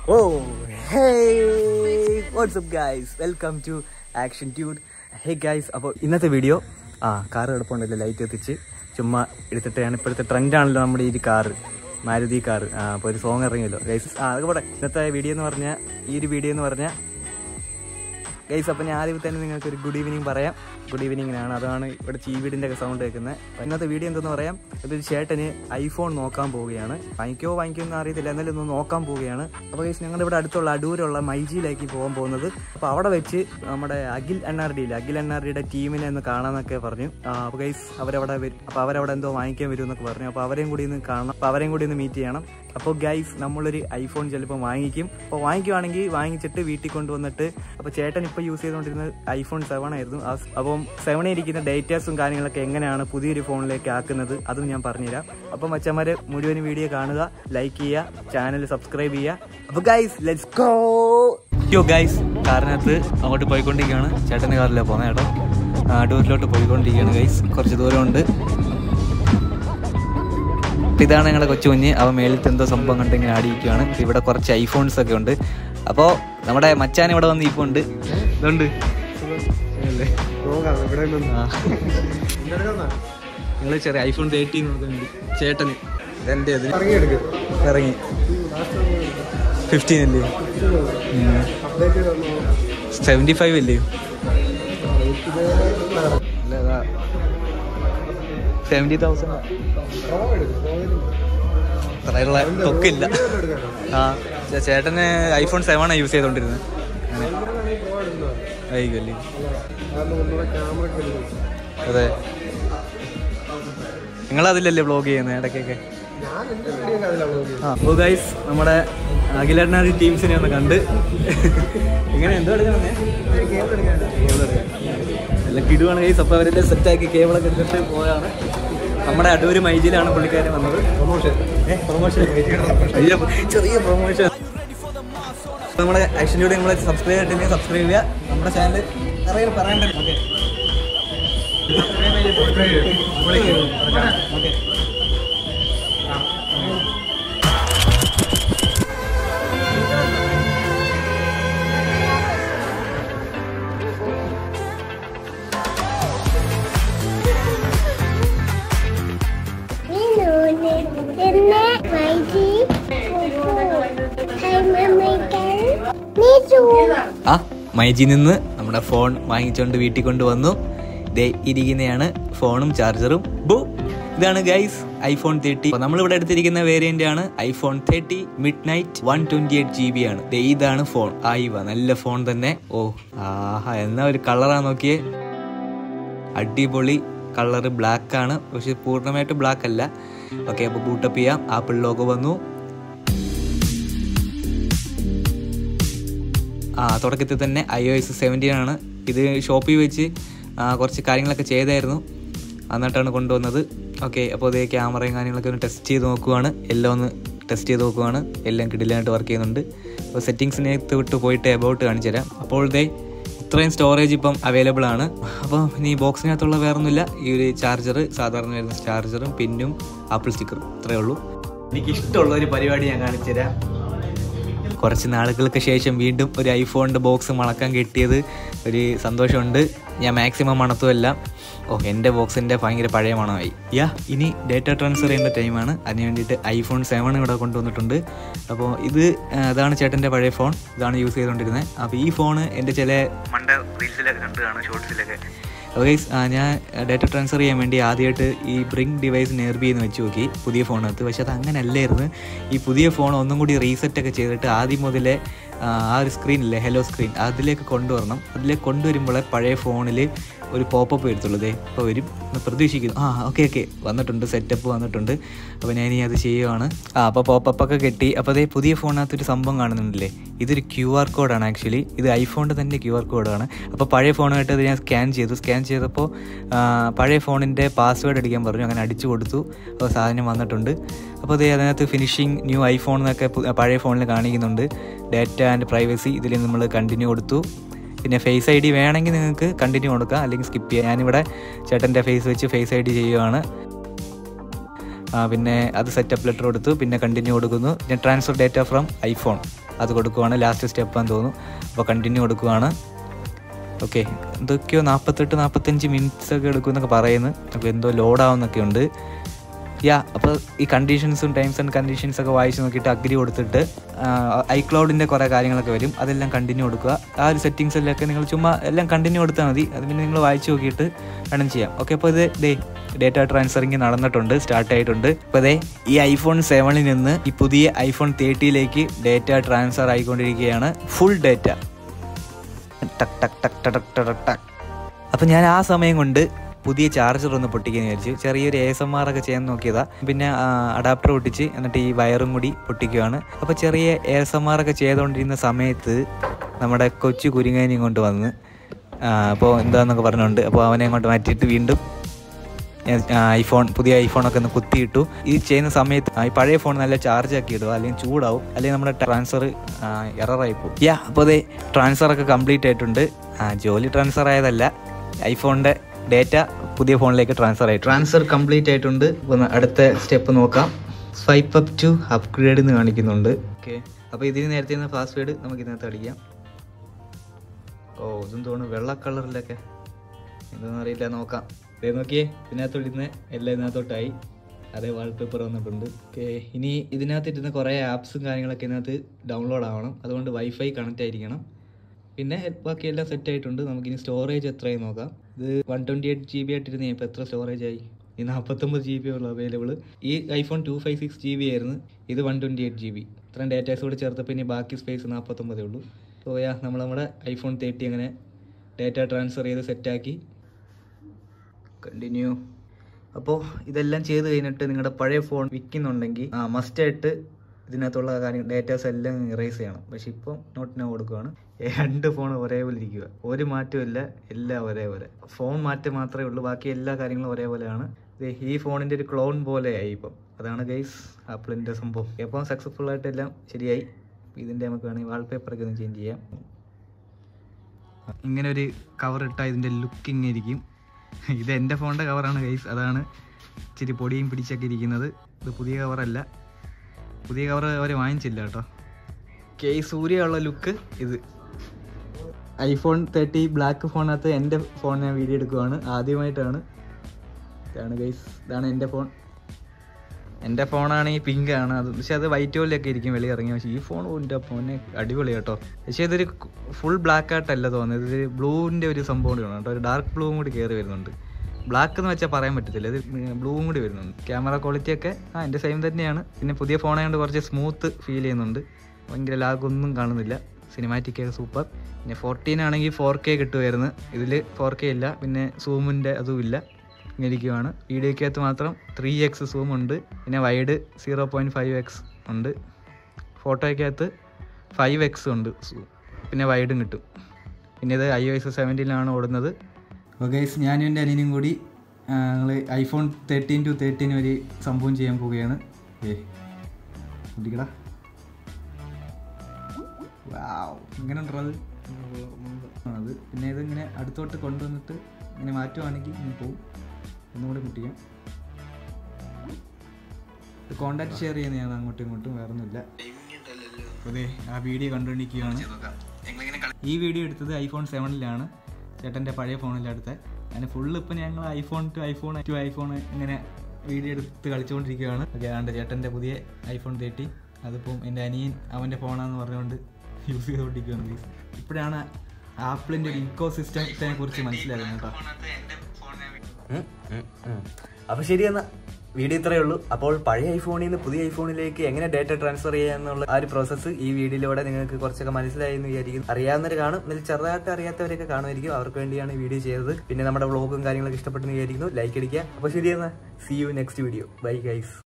Oh hey what's up guys welcome to action ട്യൂഡ് hey guys അപ്പോൾ ഇന്നത്തെ വീഡിയോ ആ കാർ കിടപ്പുണ്ടല്ലോ ലൈറ്റ് എത്തിച്ച് ചുമ്മാ എടുത്തിട്ടാണ് ഇപ്പോഴത്തെ ട്രെൻഡാണല്ലോ നമ്മുടെ ഈ കാറ് മാരുതി കാറ് ആ അപ്പോൾ ഒരു സോങ് ഇറങ്ങിയല്ലോ ഗൈസ് ആ അതൊക്കെ പോട്ടെ ഇന്നത്തെ വീഡിയോ എന്ന് പറഞ്ഞാൽ ഈ ഒരു വീഡിയോ എന്ന് പറഞ്ഞാൽ ഗൈസ് അപ്പം ഞാൻ ആദ്യം തന്നെ നിങ്ങൾക്ക് ഒരു ഗുഡ് ഈവനിങ് പറയാം ഗുഡ് ഈവനിങ്ങിനാണ് അതാണ് ഇവിടെ ചീവീടിൻ്റെ ഒക്കെ സൗണ്ട് കേൾക്കുന്നത് ഇന്നത്തെ വീഡിയോ എന്തെന്ന് പറയാം ഇതൊരു ചേട്ടന് ഐഫോൺ നോക്കാൻ പോവുകയാണ് വാങ്ങിക്കോ വാങ്ങിക്കോ എന്ന് അറിയത്തില്ല എന്നാലും ഒന്ന് നോക്കാൻ പോവുകയാണ് അപ്പോൾ ഗൈസ് ഞങ്ങളുടെ ഇവിടെ അടുത്തുള്ള അടൂരുള്ള മൈജിയിലേക്ക് പോകാൻ പോകുന്നത് അപ്പോൾ അവിടെ വെച്ച് നമ്മുടെ അഖിൽ എൻ ആർ ഡിയിൽ അഖിൽ എൻ ആർ ഡിയുടെ ടീമിനെ ഒന്ന് കാണാമെന്നൊക്കെ പറഞ്ഞു ആ, അപ്പോൾ ഗൈസ് അവരവിടെ വരും അപ്പോൾ അവരവിടെ എന്തോ വാങ്ങിക്കാൻ വരും എന്നൊക്കെ പറഞ്ഞു അപ്പോൾ അവരെയും കൂടി ഒന്ന് കാണണം അപ്പോൾ അവരെയും കൂടി ഒന്ന് മീറ്റ് ചെയ്യണം അപ്പോൾ ഗൈസ് നമ്മളൊരു ഐഫോൺ ചിലപ്പോൾ വാങ്ങിക്കും അപ്പോൾ വാങ്ങിക്കുവാണെങ്കിൽ വാങ്ങിച്ചിട്ട് വീട്ടിൽ കൊണ്ടുവന്നിട്ട് അപ്പോൾ ചേട്ടൻ ഇപ്പോൾ യൂസ് ചെയ്തുകൊണ്ടിരുന്നത് ഐഫോൺ സെവൻ ആയിരുന്നു ആ സ്- അപ്പം സെവനിൽ ഇരിക്കുന്ന ഡേറ്റാസും കാര്യങ്ങളൊക്കെ എങ്ങനെയാണ് പുതിയൊരു ഫോണിലേക്ക് ആക്കുന്നത് അതും ഞാൻ പറഞ്ഞുതരാം അപ്പം മച്ചന്മാരെ മുഴുവൻ വീഡിയോ കാണുക ലൈക്ക് ചെയ്യുക ചാനൽ സബ്സ്ക്രൈബ് ചെയ്യുക അപ്പോൾ guys let's go yo guys കാറിനകത്ത് അങ്ങോട്ട് പോയിക്കൊണ്ടിരിക്കുകയാണ് ചേട്ടൻ്റെ കാറിലാണ് പോകുന്നത് കേട്ടോ അടൂരിലോട്ട് പോയിക്കൊണ്ടിരിക്കുകയാണ് ഗൈസ് കുറച്ച് ദൂരമുണ്ട് അപ്പൊ ഇതാണ് ഞങ്ങളുടെ കൊച്ചു കുഞ്ഞ് അവ മേളിൽ എന്തോ സംഭവം കണ്ട് ഇങ്ങനെ ആടിയിരിക്കുകയാണ് ഇപ്പൊ ഇവിടെ കുറച്ച് ഐഫോൺസ് ഒക്കെ ഉണ്ട് അപ്പോൾ നമ്മുടെ മച്ചാൻ ഇവിടെ വന്ന് ഇപ്പോൾ ഉണ്ട് ഇതുണ്ട് നിങ്ങൾ ചെറിയ ഐഫോൺ തേർട്ടീൻ നോക്കുന്നുണ്ട് ചേട്ടന് ഇതെൻ്റെ അത് ഇറങ്ങി ഫിഫ്റ്റീൻ അല്ലേ സെവൻറ്റി ഫൈവ് അല്ലേ സെവൻറ്റി തൗസൻഡ് അത്രയുള്ള തൊക്കില്ല ആ ചേ- ചേട്ടന് ഐഫോൺ സെവൻ ആണ് യൂസ് ചെയ്തോണ്ടിരുന്നത് അങ്ങനെ ആയിക്കല്ലേ അതെ നിങ്ങൾ അതിലല്ലേ വ്ളോഗ് ചെയ്യുന്നത് ഇടയ്ക്കൊക്കെ ആ അപ്പോൾ ഗൈസ് നമ്മുടെ അഖിലേട്ടനാരി ടീംസിനെ ഒന്ന് കണ്ട് ഇങ്ങനെ എന്തോ എടുക്കണേ എല്ലാം കിടുവാണ് ഗൈസ് അപ്പോൾ അവരെല്ലാം സെറ്റാക്കി കേബിളൊക്കെ എടുത്തിട്ട് പോയാണ് നമ്മുടെ അടൂര് മൈജിയിലാണ് പുള്ളിക്കാരൻ വന്നത് പ്രൊമോഷൻ ചെറിയ പ്രൊമോഷൻ നമ്മുടെ ആക്ഷനിലൂടെ നമ്മൾ സബ്സ്ക്രൈബ് ചെയ്തിട്ടുണ്ടെങ്കിൽ സബ്സ്ക്രൈബ് ചെയ്യുക നമ്മുടെ ചാനൽ നിറയെ പറയണ്ടേ ഓക്കെ ഓക്കെ എന്നെ വൈകി നീ ആ മൈജി നിന്ന് നമ്മുടെ ഫോൺ വാങ്ങിച്ചുകൊണ്ട് വീട്ടിൽ കൊണ്ടുവന്നു ദേ ഇരിക്കുന്നതാണ് ഫോണും ചാർജറും ബു ഇതാണ് ഗൈസ് ഐഫോൺ തേർട്ടി നമ്മളിവിടെ എടുത്തിരിക്കുന്ന വേരിയന്റ് ആണ് iPhone thirty midnight one twenty eight G B ആണ് ദേ ഇതാണ് ഫോൺ ആയിവ നല്ല ഫോൺ തന്നെ ഓ ആഹാ എന്നാ ഒരു കളറാ നോക്കിയേ അടിപൊളി കളറ് ബ്ലാക്ക് ആണ് പക്ഷെ പൂർണ്ണമായിട്ട് ബ്ലാക്ക് അല്ല ഓക്കെ അപ്പോൾ ബൂട്ടപ്പ് ചെയ്യാം ആപ്പിൾ ലോഗോ വന്നു ആ തുടക്കത്തിൽ തന്നെ ഐ ഒ എസ് സെവൻറ്റീൻ ആണ് ഇത് ഷോപ്പിൽ വെച്ച് ആ, കുറച്ച് കാര്യങ്ങളൊക്കെ ചെയ്തായിരുന്നു എന്നിട്ടാണ് കൊണ്ടുവന്നത് ഓക്കെ അപ്പോൾ അതേ ക്യാമറയും കാര്യങ്ങളൊക്കെ ഒന്ന് ടെസ്റ്റ് ചെയ്ത് നോക്കുവാണ് എല്ലാം ഒന്ന് ടെസ്റ്റ് ചെയ്ത് നോക്കുവാണ് എല്ലാം കിടിലായിട്ട് വർക്ക് ചെയ്യുന്നുണ്ട് അപ്പോൾ സെറ്റിങ്സിനകത്ത് വിട്ട് പോയിട്ട് എബൌട്ട് കാണിച്ചു തരാം അപ്പോൾ ദേ ഇത്രയും സ്റ്റോറേജ് ഇപ്പം അവൈലബിൾ ആണ് അപ്പോൾ ഇനി ബോക്സിനകത്തുള്ള വേറൊന്നുമില്ല ഈ ഒരു ചാർജർ സാധാരണ വരുന്ന ചാർജറും പിന്നും ആപ്പിൾ സ്റ്റിക്കറും ഇത്രയേ ഉള്ളൂ എനിക്ക് ഇഷ്ടമുള്ള ഒരു പരിപാടി ഞാൻ കാണിച്ചു തരാം കുറച്ച് നാളുകൾക്ക് ശേഷം വീണ്ടും ഒരു ഐഫോണിൻ്റെ ബോക്സ് മണക്കാൻ കിട്ടിയത് ഒരു സന്തോഷമുണ്ട് ഞാൻ മാക്സിമം മണത്തുമല്ല ഓ എൻ്റെ ബോക്സിൻ്റെ ഭയങ്കര പഴയ മണമായി യാ ഇനി ഡേറ്റ ട്രാൻസ്ഫർ ചെയ്യേണ്ട ടൈമാണ് അതിന് വേണ്ടിയിട്ട് ഐഫോൺ സെവൻ ഇവിടെ കൊണ്ടുവന്നിട്ടുണ്ട് അപ്പോൾ ഇത് ആ, ഇതാണ് ചേട്ടൻ്റെ പഴയ ഫോൺ ഇതാണ് യൂസ് ചെയ്തുകൊണ്ടിരുന്നത് അപ്പോൾ ഈ ഫോൺ എൻ്റെ ചില മണ്ട റീൽസിലൊക്കെ കണ്ടു കാണും ഷോർട്സിലൊക്കെ അപ്പോൾ ഗൈസ് ഞാൻ ഡാറ്റ ട്രാൻസ്ഫർ ചെയ്യാൻ വേണ്ടി ആദ്യമായിട്ട് ഈ ബ്രിങ് ഡിവൈസ് നിയർബി എന്ന് വെച്ച് നോക്കി പുതിയ ഫോണിനകത്ത് പക്ഷെ അത് അങ്ങനെ അല്ലായിരുന്നു ഈ പുതിയ ഫോൺ ഒന്നും കൂടി റീസെറ്റ് ഒക്കെ ചെയ്തിട്ട് ആദ്യം മുതലേ ആ ആ ഒരു സ്ക്രീനില്ലേ ഹലോ സ്ക്രീൻ അതിലേക്ക് കൊണ്ടുവരണം അതിലേക്ക് കൊണ്ടുവരുമ്പോഴേ പഴയ ഫോണിൽ ഒരു പോപ്പപ്പ് വരത്തുള്ളൂ ദേ ഇപ്പോൾ വരും എന്ന് പ്രതീക്ഷിക്കുന്നു ആ ഓക്കെ ഓക്കെ വന്നിട്ടുണ്ട് സെറ്റപ്പ് വന്നിട്ടുണ്ട് അപ്പോൾ ഞാൻ ഇനി അത് ചെയ്യുവാണ് ആ അപ്പോൾ പോപ്പപ്പ് ഒക്കെ കെട്ടി അപ്പോൾ അതേ പുതിയ ഫോണിനകത്ത് ഒരു സംഭവം കാണുന്നുണ്ടല്ലേ ഇതൊരു ക്യു ആർ കോഡാണ് ആക്ച്വലി ഇത് ഐഫോണിൻ്റെ തന്നെ ക്യു ആർ കോഡാണ് അപ്പോൾ പഴയ ഫോണായിട്ട് അത് ഞാൻ സ്കാൻ ചെയ്തു സ്കാൻ ചെയ്തപ്പോൾ ആ, പഴയ ഫോണിൻ്റെ പാസ്വേഡ് അടിക്കാൻ പറഞ്ഞു അങ്ങനെ അടിച്ചു കൊടുത്തു അപ്പോൾ സാധനം വന്നിട്ടുണ്ട് അപ്പോൾ അതേ അതിനകത്ത് ഫിനിഷിങ് ന്യൂ ഐഫോൺ എന്നൊക്കെ പു- പഴയ ഫോണിൽ കാണിക്കുന്നുണ്ട് ഡാറ്റ ആൻഡ് പ്രൈവസി ഇതിൽ നമ്മൾ കണ്ടിന്യൂ കൊടുത്തു പിന്നെ ഫേസ് ഐ ഡി വേണമെങ്കിൽ നിങ്ങൾക്ക് കണ്ടിന്യൂ കൊടുക്കാം അല്ലെങ്കിൽ സ്കിപ്പ് ചെയ്യാം ഞാനിവിടെ ചേട്ടൻ്റെ ഫേസ് വെച്ച് ഫേസ് ഐ ഡി ചെയ്യുവാണ് ആ, പിന്നെ അത് സെറ്റപ്പ് ലെറ്റർ കൊടുത്തു പിന്നെ കണ്ടിന്യൂ കൊടുക്കുന്നു പിന്നെ ട്രാൻസ്ഫർ ഡേറ്റ ഫ്രം ഐഫോൺ അത് കൊടുക്കുവാണ് ലാസ്റ്റ് സ്റ്റെപ്പാന്ന് തോന്നുന്നു അപ്പോൾ കണ്ടിന്യൂ കൊടുക്കുവാണ് ഓക്കെ എന്തൊക്കെയോ നാൽപ്പത്തെട്ട് നാൽപ്പത്തഞ്ച് മിനിറ്റ്സ് ഒക്കെ എടുക്കും എന്നൊക്കെ പറയുന്നു അപ്പോൾ എന്തോ ലോഡാവുന്നൊക്കെ ഉണ്ട് യാ അപ്പോൾ ഈ കണ്ടീഷൻസും ടൈംസ് ആൻഡ് കണ്ടീഷൻസ് ഒക്കെ വായിച്ച് നോക്കിയിട്ട് അഗ്രി കൊടുത്തിട്ട് ഐക്ലൗഡിൻ്റെ കുറേ കാര്യങ്ങളൊക്കെ വരും അതെല്ലാം കണ്ടിന്യൂ കൊടുക്കുക ആ ഒരു സെറ്റിങ്സിലൊക്കെ നിങ്ങൾ ചുമ്മാ എല്ലാം കണ്ടിന്യൂ കൊടുത്താൽ മതി അത് പിന്നെ നിങ്ങൾ വായിച്ച് നോക്കിയിട്ട് വേണം ചെയ്യാം ഓക്കെ അപ്പോൾ ഇത് ഡേ ഡേറ്റ ട്രാൻസ്ഫറിങ് നടന്നിട്ടുണ്ട് സ്റ്റാർട്ട് ആയിട്ടുണ്ട് അപ്പോൾ അതെ ഈ ഐഫോൺ സെവനിൽ നിന്ന് ഈ പുതിയ ഐഫോൺ തേർട്ടിയിലേക്ക് ഡേറ്റ ട്രാൻസ്ഫർ ആയിക്കൊണ്ടിരിക്കുകയാണ് ഫുൾ ഡേറ്റ ടക് ടക് ടക് ടക് ടക് ടക് അപ്പം ഞാൻ ആ സമയം കൊണ്ട് പുതിയ ചാർജർ ഒന്ന് പൊട്ടിക്കാന്ന് വിചാരിച്ചു ചെറിയൊരു എ എസ് എം ആർ ഒക്കെ ചെയ്യാൻ നോക്കിയതാ പിന്നെ അഡാപ്റ്റർ പൊട്ടിച്ച് എന്നിട്ട് ഈ വയറും കൂടി പൊട്ടിക്കുകയാണ് അപ്പോൾ ചെറിയ എ എസ് എം ആർ ഒക്കെ ചെയ്തുകൊണ്ടിരുന്ന സമയത്ത് നമ്മുടെ കൊച്ചു കുരുങ്ങാനും കൊണ്ട് വന്ന് അപ്പോൾ എന്താന്നൊക്കെ പറഞ്ഞുകൊണ്ട് അപ്പോൾ അവനെ അങ്ങോട്ട് മാറ്റിയിട്ട് വീണ്ടും ഞാൻ ഐഫോൺ പുതിയ ഐഫോണൊക്കെ ഒന്ന് കുത്തിയിട്ടു ഇത് ചെയ്യുന്ന സമയത്ത് ആ, ഈ പഴയ ഫോൺ നല്ല ചാർജ് ആക്കി ഇടുക അല്ലെങ്കിൽ ചൂടാവും അല്ലെങ്കിൽ നമ്മുടെ ട്രാൻസ്ഫർ എററായി പോകും യാ അപ്പോൾ അതെ ട്രാൻസ്ഫർ ഒക്കെ കംപ്ലീറ്റ് ആയിട്ടുണ്ട് ആ, ജോലി ട്രാൻസ്ഫർ ആയതല്ല ഐഫോണിൻ്റെ ഡേറ്റ പുതിയ ഫോണിലേക്ക് ട്രാൻസ്ഫർ ആയി ട്രാൻസ്ഫർ കംപ്ലീറ്റ് ആയിട്ടുണ്ട് ഒന്ന് അടുത്ത സ്റ്റെപ്പ് നോക്കാം സ്വൈപ്പ് അപ്പ് ടു അപ്ഗ്രേഡ് എന്ന് കാണിക്കുന്നുണ്ട് ഓക്കെ അപ്പോൾ ഇതിന് നേരത്തെ പാസ്വേഡ് നമുക്ക് ഇതിനകത്ത് അടിക്കാം ഓ ഇതും തോന്നുന്നു വെള്ള കളറിലൊക്കെ എന്താണെന്ന് അറിയില്ല നോക്കാം ഇതേ നോക്കിയേ ഇതിനകത്ത് ഇടുന്ന എല്ലാം ഇതിനകത്തോട്ടായി അതേ വാൾപേപ്പർ വന്നിട്ടുണ്ട് ഓക്കെ ഇനി ഇതിനകത്ത് ഇരുന്ന കുറേ ആപ്സും കാര്യങ്ങളൊക്കെ ഇതിനകത്ത് ഡൗൺലോഡ് ആവണം അതുകൊണ്ട് വൈഫൈ കണക്റ്റ് ആയിരിക്കണം പിന്നെ ബാക്കി എല്ലാം സെറ്റ് ആയിട്ടുണ്ട് നമുക്കിനി സ്റ്റോറേജ് എത്രയും നോക്കാം ഇത് one twenty eight G B ആയിട്ടിരുന്ന് ഇപ്പോൾ എത്ര സ്റ്റോറേജ് ആയി ഈ നാൽപ്പത്തൊമ്പത് ജി ബി ഉള്ളു അവൈലബിൾ ഈ iPhone two five six G B ആയിരുന്നു ഇത് one twenty eight G B ഇത്രയും ഡേറ്റാസ് കൂടി ചേർത്തപ്പോൾ ഇനി ബാക്കി സ്പേസ് നാൽപ്പത്തൊമ്പതേ ഉള്ളൂ സോ യാ നമ്മൾ നമ്മുടെ ഐഫോൺ തേർട്ടി അങ്ങനെ ഡേറ്റ ട്രാൻസ്ഫർ ചെയ്ത് സെറ്റാക്കി കണ്ടിന്യൂ അപ്പോൾ ഇതെല്ലാം ചെയ്ത് കഴിഞ്ഞിട്ട് നിങ്ങളുടെ പഴയ ഫോൺ വിൽക്കുന്നുണ്ടെങ്കിൽ ആ മസ്റ്റായിട്ട് ഇതിനകത്തുള്ള കാര്യം ഡേറ്റാസ് എല്ലാം ഇറേസ് ചെയ്യണം പക്ഷെ ഇപ്പം നോട്ട് നോ കൊടുക്കുകയാണ് രണ്ട് ഫോൺ ഒരേപോലെ ഇരിക്കുക ഒരു മാറ്റവും ഇല്ല എല്ലാം ഒരേപോലെ ഫോൺ മാറ്റം മാത്രമേ ഉള്ളൂ ബാക്കി എല്ലാ കാര്യങ്ങളും ഒരേപോലെയാണ് ദേ ഈ ഫോണിൻ്റെ ഒരു ക്ലോൺ പോലെയായി ഇപ്പം അതാണ് ഗൈസ് ആപ്പിളിൻ്റെ സംഭവം ഇപ്പം സക്സസ്ഫുൾ ആയിട്ട് എല്ലാം ശരിയായി ഇതിൻ്റെ നമുക്ക് വേണമെങ്കിൽ വാൾപേപ്പറൊക്കെ ഒന്ന് ചേഞ്ച് ചെയ്യാം ഇങ്ങനെ ഒരു കവർ ഇട്ടാൽ ഇതിൻ്റെ ലുക്ക് ഇങ്ങനെ ഇരിക്കും ഇത് എൻ്റെ ഫോണിൻ്റെ കവറാണ് ഗൈസ് അതാണ് ഇച്ചിരി പൊടിയും പിടിച്ചൊക്കെ ഇരിക്കുന്നത് ഇത് പുതിയ കവറല്ല പുതിയ കവർ അവർ വാങ്ങിച്ചില്ല കേട്ടോ കെ സൂര്യയുള്ള ലുക്ക് ഇത് ഐഫോൺ തേർട്ടി ബ്ലാക്ക് ഫോണിനകത്ത് എൻ്റെ ഫോൺ ഞാൻ വീഡിയോ എടുക്കുവാണ് ആദ്യമായിട്ടാണ് ഇതാണ് ഗൈസ് ഇതാണ് എൻ്റെ ഫോൺ എൻ്റെ ഫോണാണെങ്കിൽ പിങ്ക് ആണ് അത് പക്ഷെ അത് വൈറ്റ് പോലെയൊക്കെ ഇരിക്കും വെളിയിൽ ഇറങ്ങി പക്ഷേ ഈ ഫോൺ എൻ്റെ ഫോനെ അടിപൊളി കേട്ടോ പക്ഷേ ഇതൊരു ഫുൾ ബ്ലാക്ക് ആയിട്ടല്ല തോന്നുന്നത് ഇതൊരു ബ്ലൂവിൻ്റെ ഒരു സംഭവം കൂടി വേണം കേട്ടോ ഒരു ഡാർക്ക് ബ്ലൂവും കൂടി കയറി വരുന്നുണ്ട് ബ്ലാക്ക് എന്ന് വെച്ചാൽ പറയാൻ പറ്റത്തില്ല ഇത് ബ്ലൂവും കൂടി വരുന്നുണ്ട് ക്യാമറ ക്വാളിറ്റി ഒക്കെ ആ എൻ്റെ സെയിം തന്നെയാണ് പിന്നെ പുതിയ ഫോണായതുകൊണ്ട് കുറച്ച് സ്മൂത്ത് ഫീൽ ചെയ്യുന്നുണ്ട് ഭയങ്കര ലാഗൊന്നും കാണുന്നില്ല സിനിമാറ്റിക് ഒക്കെ സൂപ്പർ പിന്നെ ഫോർട്ടീൻ ആണെങ്കിൽ ഫോർ കെ കിട്ടുമായിരുന്നു ഇതിൽ ഫോർ കെ ഇല്ല പിന്നെ സൂമിൻ്റെ അതും ഇല്ല ഇങ്ങനെ ഇരിക്കുവാണ് വീഡിയോക്കകത്ത് മാത്രം ത്രീ എക്സ് സൂം ഉണ്ട് പിന്നെ wide zero point five X ഉണ്ട് ഫോട്ടോയ്ക്കകത്ത് ഫൈവ് എക്സ് ഉണ്ട് zoom. പിന്നെ വൈഡും കിട്ടും പിന്നെ ഇത് ഐ ഒ എസ് സെവൻറ്റീനിലാണ് ഓടുന്നത് അപ്പോൾ ഗൈസ് ഞാനും എൻ്റെ അനിയനും കൂടി ഞങ്ങൾ ഐഫോൺ തേർട്ടീൻ ടു തേർട്ടീൻ വരെ സംഭവം ചെയ്യാൻ പോവുകയാണ് ഏ കുട്ടിക്കടാ വാവ് ഇങ്ങനെ ഉണ്ടോ അത് അത് പിന്നെ ഇതിങ്ങനെ അടുത്തോട്ട് കൊണ്ടുവന്നിട്ട് ഇങ്ങനെ മാറ്റുവാണെങ്കിൽ ഇങ്ങനെ പോവും ഒന്നുകൂടി മുട്ടിക്കാം കോണ്ടാക്ട് ഷെയർ ചെയ്യുന്നതാണ് അങ്ങോട്ടും ഇങ്ങോട്ടും വേറെ ഒന്നുമില്ല അതെ ആ വീഡിയോ കണ്ടുകൊണ്ടിരിക്കുകയാണ് ഈ വീഡിയോ എടുത്തത് ഐഫോൺ സെവനിലാണ് ചേട്ടൻ്റെ പഴയ ഫോണിലെടുത്ത് അതിന് ഫുള്ള് ഇപ്പം ഞങ്ങൾ iPhone two iPhone two iPhone ഇങ്ങനെ വീഡിയോ എടുത്ത് കളിച്ചുകൊണ്ടിരിക്കുകയാണ് ഓക്കെ ആണ്ട് ചേട്ടൻ്റെ പുതിയ ഐഫോൺ തേർട്ടി അതിപ്പം എൻ്റെ അനിയൻ അവൻ്റെ ഫോണാന്ന് പറഞ്ഞുകൊണ്ട് യൂസ് ചെയ്തുകൊണ്ടിരിക്കുകയാണ് പ്ലീസ് ഇപ്പോഴാണ് ആപ്പിളിൻ്റെ ഒരു ഇക്കോ സിസ്റ്റത്തിനെ കുറിച്ച് മനസ്സിലാകുന്നത് കേട്ടോ അപ്പൊ ശരി എന്നാ വീഡിയോ ഇത്രയേ ഉള്ളൂ അപ്പോൾ പഴയ ഐഫോണിൽ നിന്ന് പുതിയ ഐഫോണിലേക്ക് എങ്ങനെ ഡേറ്റ ട്രാൻസ്ഫർ ചെയ്യാന്നുള്ള ആ ഒരു പ്രോസസ്സ് ഈ വീഡിയോയിലൂടെ നിങ്ങൾക്ക് കുറച്ചൊക്കെ മനസ്സിലായി എന്ന് വിചാരിക്കും അറിയാവുന്നവർ കാണും ഇതിൽ ചെറുതായിട്ട് അറിയാത്തവരൊക്കെ കാണുമായിരിക്കും അവർക്ക് വേണ്ടിയാണ് ഈ വീഡിയോ ചെയ്തത് പിന്നെ നമ്മുടെ വ്ളോഗും കാര്യങ്ങളൊക്കെ ഇഷ്ടപ്പെട്ടെന്ന് വിചാരിക്കുന്നു ലൈക്ക് അടിക്കുക അപ്പോൾ ശരി എന്നാ see you next video bye guys